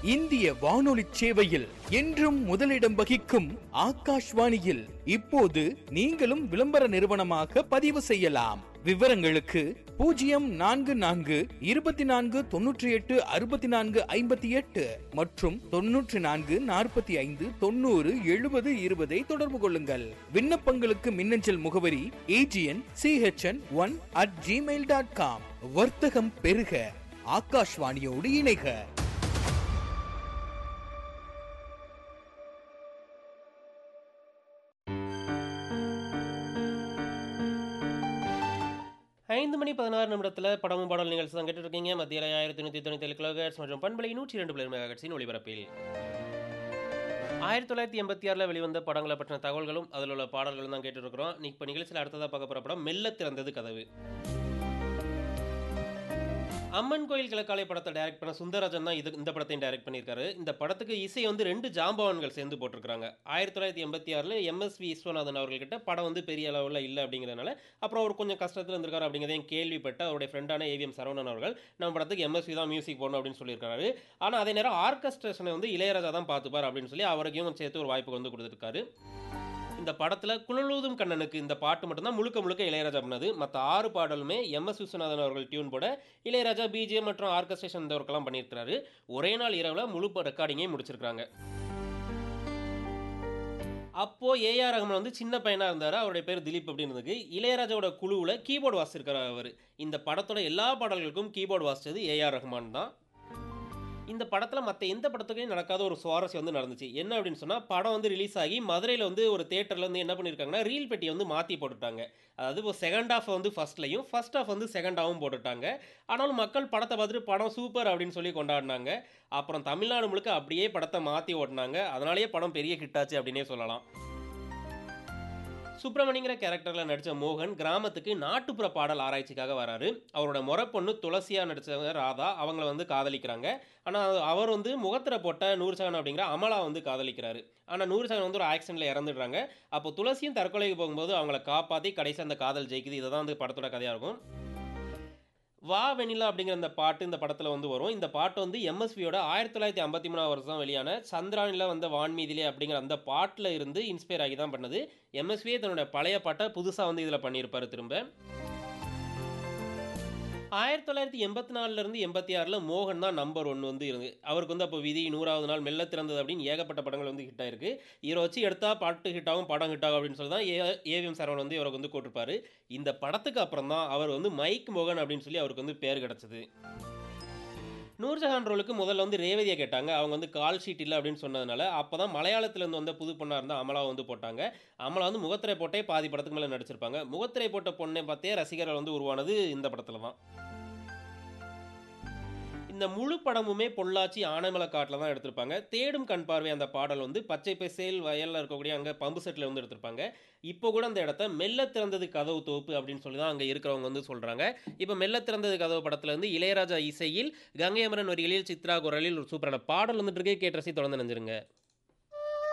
இந்திய வானொலி சேவையில் என்றும் முதலிடம் வகிக்கும் ஆகாஷ்வாணியில் இப்போது நீங்களும் விளம்பர நிறுவனமாக பதிவு செய்யலாம் விவரங்களுக்கு பூஜ்ஜியம் நான்கு நான்கு இருபத்தி நான்கு தொன்னூற்றி எட்டு அறுபத்தி நான்கு ஐம்பத்தி எட்டு மற்றும் தொன்னூற்றி நான்கு நாற்பத்தி ஐந்து தொண்ணூறு எழுபது இருபதை தொடர்பு கொள்ளுங்கள் விண்ணப்பங்களுக்கு மின்னஞ்சல் முகவரி AGN CHN one at Gmail dot com வர்த்தகம் பெருக ஆகாஷ்வாணியோடு இணைக ஐந்து மணி பதினாறு நிமிடத்தில் படமும் பாடல் நிகழ்ச்சி தான் கேட்டுட்டு இருக்கீங்க மத்தியில் ஆயிரத்தி நூற்றி தொண்ணூற்றி ஏழு கிலோஹெர்ட்ஸ் மற்றும் பண்பலை நூற்றி ரெண்டு பிளேர் மெகாஹெர்ட்ஸின் ஒளிபரப்பில் ஆயிரத்தி தொள்ளாயிரத்தி எண்பத்தி ஆறில் வெளிவந்த படங்களை பற்றின தகவல்களும் அதில் உள்ள பாடல்களும் தான் கேட்டுருக்கிறோம் இப்போ நிகழ்ச்சியில் அடுத்ததாக பார்க்க போகிற படம் மெல்ல திறந்தது கதவு அம்மன் கோயில் கிழக்காலை படத்தை டைரக்ட் பண்ண சுந்தரராஜன் தான் இது இந்த படத்தையும் டைரக்ட் பண்ணியிருக்காரு இந்த படத்துக்கு இசை வந்து ரெண்டு ஜாம்பவான்கள் சேர்ந்து போட்டிருக்காங்க ஆயிரத்தி தொள்ளாயிரத்தி எண்பத்தி ஆறில் எம்எஸ்வி விஸ்வநாதன் அவர்கள்கிட்ட படம் வந்து பெரிய அளவில் இல்லை அப்படிங்கிறதுனால அப்புறம் அவர் கொஞ்சம் கஷ்டத்தில் இருந்திருக்காரு அப்படிங்கிறதையும் கேள்விப்பட்ட அவருடைய ஃப்ரெண்டான ஏவிஎம் சரவணன் அவர்கள் நம்ம படத்துக்கு எம்எஸ்வி தான் மியூசிக் போடணும் அப்படின்னு சொல்லியிருக்காரு ஆனால் அதே நேரம் ஆர்கஸ்ட்ரேஷனை வந்து இளையராஜா தான் பார்த்துப்பார் அப்படின்னு சொல்லி அவருக்கும் சேர்த்து ஒரு வாய்ப்பு வந்து கொடுத்துருக்காரு இந்த படத்தில் குழலூதும் கண்ணனுக்கு இந்த பாட்டு மட்டும்தான் முழுக்க முழுக்க இளையராஜா பண்ணது மற்ற ஆறு பாடலுமே எம் எஸ் விஸ்வநாதன் அவர்கள் டியூன் போட இளையராஜா பிஜிஎம் மற்றும் ஆர்கஸ்ட்ரேஷன் இந்த ஒர்க்கெல்லாம் பண்ணியிருக்கிறாரு ஒரே நாள் இரவில் முழு ரெக்கார்டிங்கையும் முடிச்சிருக்காங்க அப்போ ஏஆர் ரஹ்மான் வந்து சின்ன பையனாக இருந்தார் அவருடைய பேர் திலீப் அப்படின்றதுக்கு இளையராஜாவோட குழுவில் கீபோர்டு வாசிச்சிருக்காரு அவர் இந்த படத்தோட எல்லா பாடல்களுக்கும் கீபோர்டு வாசிச்சது ஏஆர் ரஹ்மான் தான் இந்த படத்தில் மற்ற எந்த படத்துலையும் நடக்காத ஒரு சுவாரஸ்யம் வந்து நடந்துச்சு என்ன அப்படின்னு சொன்னால் படம் வந்து ரிலீஸ் ஆகி மதுரையில் வந்து ஒரு தேட்டரில் வந்து என்ன பண்ணியிருக்காங்கன்னா ரீல் பெட்டியை வந்து மாற்றி போட்டுட்டாங்க அதாவது இப்போ செகண்ட் ஹாஃப் வந்து ஃபஸ்ட்லையும் ஃபர்ஸ்ட் ஹாஃப் வந்து செகண்ட் ஹாஃபும் போட்டுட்டாங்க ஆனாலும் மக்கள் படத்தை பார்த்துட்டு படம் சூப்பர் அப்படின்னு சொல்லி கொண்டாடினாங்க அப்புறம் தமிழ்நாடு முழுக்க அப்படியே படத்தை மாற்றி ஓட்டினாங்க அதனாலேயே படம் பெரிய ஹிட் ஆச்சு அப்படின்னே சொல்லலாம் சுப்பிரமணிங்கிற கேரக்டரில் நடித்த மோகன் கிராமத்துக்கு நாட்டுப்புற பாடல் ஆராய்ச்சிக்காக வராரு அவரோட முறை பொண்ணு துளசியாக நடித்தவங்க ராதா அவங்கள வந்து காதலிக்கிறாங்க ஆனால் அவர் வந்து முகத்திர போட்ட நூறுசகன் அப்படிங்கிற அமலா வந்து காதலிக்கிறாரு ஆனால் நூறுசகன் வந்து ஒரு ஆக்சிடென்ட்டில் இறந்துடுறாங்க அப்போ துளசியும் தற்கொலைக்கு போகும்போது அவங்கள காப்பாற்றி கடைசி அந்த காதல் ஜெயிக்குது இதை தான் வந்து படத்தோட கதையாக இருக்கும் வா வெனிலா அப்படிங்கிற இந்த பாட்டு இந்த படத்தில் வந்து வரும் இந்த பாட்டு வந்து எம்எஸ்வியோட ஆயிரத்தி தொள்ளாயிரத்தி ஐம்பத்தி மூணாவது வருஷம் வெளியான சந்திரானில் வந்த வான்மீதிலே அப்படிங்கிற அந்த பாட்டில் இருந்து இன்ஸ்பயர் ஆகி தான் பண்ணது எம்எஸ்வியே தன்னோட பழைய பாட்டை புதுசாக வந்து இதில் பண்ணியிருப்பாரு திரும்ப ஆயிரத்தி தொள்ளாயிரத்தி எண்பத்தி நாலுலேருந்து எண்பத்தி ஆறில் மோகன் தான் நம்பர் ஒன் வந்து இருந்து அவருக்கு வந்து அப்போ விதி நூறாவது நாள் மெல்ல திறந்தது அப்படின்னு ஏகப்பட்ட படங்கள் வந்து ஹிட் ஆயிருக்கு இவரை வச்சு எடுத்தா பாட்டு ஹிட் ஆகும் படம் ஹிட் ஆகும் அப்படின்னு சொல்லி தான் ஏ ஏவிஎம் சரவணன் வந்து இவருக்கு வந்து கூட்டிருப்பாரு இந்த படத்துக்கு அப்புறம் தான் அவர் வந்து மைக் மோகன் அப்படின்னு சொல்லி அவருக்கு வந்து பேர் கிடச்சிது நூர்ஜஹான் ரோலுக்கு முதல்ல வந்து ரேவதியை கேட்டாங்க அவங்க வந்து கால் ஷீட் இல்லை அப்படின்னு சொன்னதுனால அப்போ தான் மலையாளத்துலேருந்து வந்த புது பொண்ணாக இருந்தால் அமலா வந்து போட்டாங்க அமலா வந்து முகத்திரை போட்டே பாதி படத்துக்கு மேலே நடிச்சிருப்பாங்க முகத்திரை போட்ட பொண்ணை பார்த்தே ரசிகர்கள் வந்து உருவானது இந்த படத்தில் தான் இந்த முழு படமுமே பொள்ளாச்சி ஆனைமலை காட்டில் தான் எடுத்திருப்பாங்க தேடும் கண் பார்வை அந்த பாடல் வந்து பச்சை பசேல் வயலில் இருக்கக்கூடிய அங்கே பம்பு செட்டில் வந்து எடுத்திருப்பாங்க இப்போ கூட அந்த இடத்த மெல்ல திறந்தது கதவு தோப்பு அப்படின்னு சொல்லி தான் அங்கே இருக்கிறவங்க வந்து சொல்கிறாங்க இப்போ மெல்ல திறந்தது கதவு படத்தில் வந்து இளையராஜா இசையில் கங்கை அமரன் வரிகளில் சித்ரா குரலில் ஒரு சூப்பரான பாடல் வந்துட்டு இருக்கே கேட்டு ரசி தொடர்ந்து நினைஞ்சிருங்க